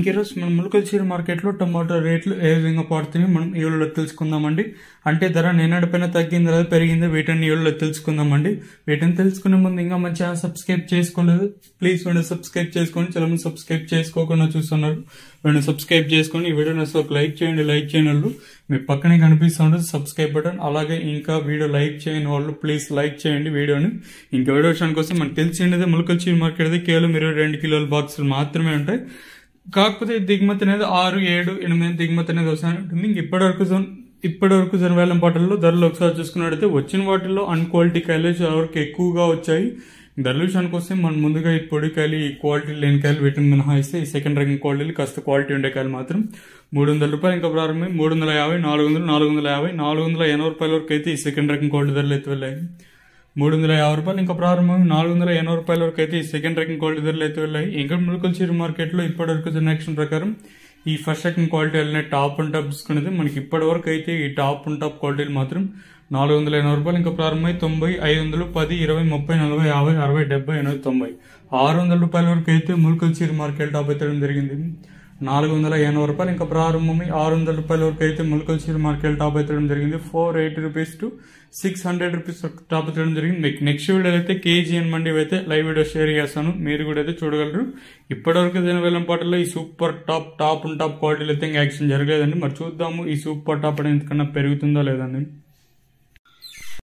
ఇంకీరోజు మన ములకల చీర మార్కెట్లో టమాటో రేట్లు ఏ విధంగా పడుతున్నాయి మనం ఈ వీడియోలో తెలుసుకుందామండి అంటే ధర నిన్నటిపైన తగ్గింది లేదా పెరిగిందో వీటిని ఈ వీడియోలో తెలుసుకుందామండి వీటిని తెలుసుకునే ముందు ఇంకా మన ఛానల్ సబ్స్క్రైబ్ చేసుకోలేదు ప్లీజ్ వెంటనే సబ్స్క్రైబ్ చేసుకోండి చాలా మంది సబ్స్క్రైబ్ చేసుకోకుండా చూస్తున్నారు వెంటనే సబ్స్క్రైబ్ చేసుకోండి ఈ వీడియోని అసలు ఒక లైక్ చేయండి లైక్ చేయని వాళ్ళు మీ పక్కనే కనిపిస్తుంది సబ్స్క్రైబ్ బటన్ అలాగే ఇంకా వీడియో లైక్ చేయని వాళ్ళు ప్లీజ్ లైక్ చేయండి వీడియోని ఇంకా వీడియో విషయానికి వస్తే మనకు తెలిసిండేది ములకల చీర మార్కెట్ అయితే కేవలం ఇరవై రెండు కిలోల బాక్సులు మాత్రమే ఉంటాయి కాకపోతే దిగుమతి అనేది ఆరు ఏడు ఎనిమిది దిగుమతి అనేది వస్తానే ఉంటుంది ఇంక ఇప్పటి వరకు జోన్ ఇప్పటి వరకు జన వేలం పాటల్లో ధరలు ఒకసారి చూసుకున్నట్టయితే వచ్చిన వాటిల్లో అన్ క్వాలిటీ కాయలు చాలా వరకు ఎక్కువగా వచ్చాయి ధరల విషయానికి వస్తే మనం ముందుగా ఈ పొడి కాయలు ఈ క్వాలిటీ లేని కాయలు వీటిని మినహాయిస్తే ఈ సెకండ్ ర్యాంకింగ్ క్వాలిటీలు కాస్త క్వాలిటీ ఉండే కాయలు మాత్రం మూడు వందల రూపాయలు ఇంకా ప్రారంభమై మూడు వందల యాభై నాలుగు వందలు నాలుగు వందల యాభై నాలుగు వందల ఎనభై రూపాయల వరకు అయితే ఈ సెకండ్ ర్యాంకింగ్ క్వాలిటీ ధరలు అయితే వెళ్ళాయి మూడు వందల యాభై రూపాయలు ఇంకా ప్రారంభం నాలుగు వందల ఎనభై రూపాయల వరకు అయితే ఈ సెకండ్ ర్యాంకింగ్ క్వాలిటీ ధరలు అయితే వెళ్ళాయి ఇంకా ములకల చీర మార్కెట్లో ఇప్పటి వరకు జనరేషన్ ప్రకారం ఈ ఫస్ట్ సెకండ్ క్వాలిటీ వెళ్ళిన టాప్ అండ్ టాప్ చూసుకునేది మనకి ఇప్పటి వరకు అయితే ఈ టాప్ అండ్ టాప్ క్వాలిటీలు మాత్రం నాలుగు వందల ఎనభై రూపాయలు ఇంకా ప్రారంభమై తొంభై ఐదు వందలు పది ఇరవై ముప్పై నలభై యాభై అరవై డెబ్బై ఎనభై తొంభై ఆరు వందల రూపాయల వరకు అయితే ములకల చీర మార్కెట్ టాప్ ఎత్తడం జరిగింది నాలుగు వందల ఎనభై రూపాయలు ఇంకా ప్రారంభమై ఆరు వందల రూపాయల వరకు అయితే ములకల చీర మార్కెట్ టాప్ ఎత్తడం జరిగింది four eighty rupees to six hundred rupees top ఎత్తడం జరిగింది మీకు నెక్స్ట్ వీడియో అయితే కేజీఎన్ మండి అయితే లైవ్ వీడియో షేర్ చేస్తాను మీరు కూడా అయితే చూడగలరు ఇప్పటివరకు దీని వేలం పాటలో ఈ సూపర్ టాప్ టాప్ టాప్ క్వాలిటీలో అయితే ఇంకా యాక్షన్ జరగలేదండి మరి చూద్దాము ఈ సూపర్ టాప్ అనేది ఎందుకన్నా పెరుగుతుందో లేదండి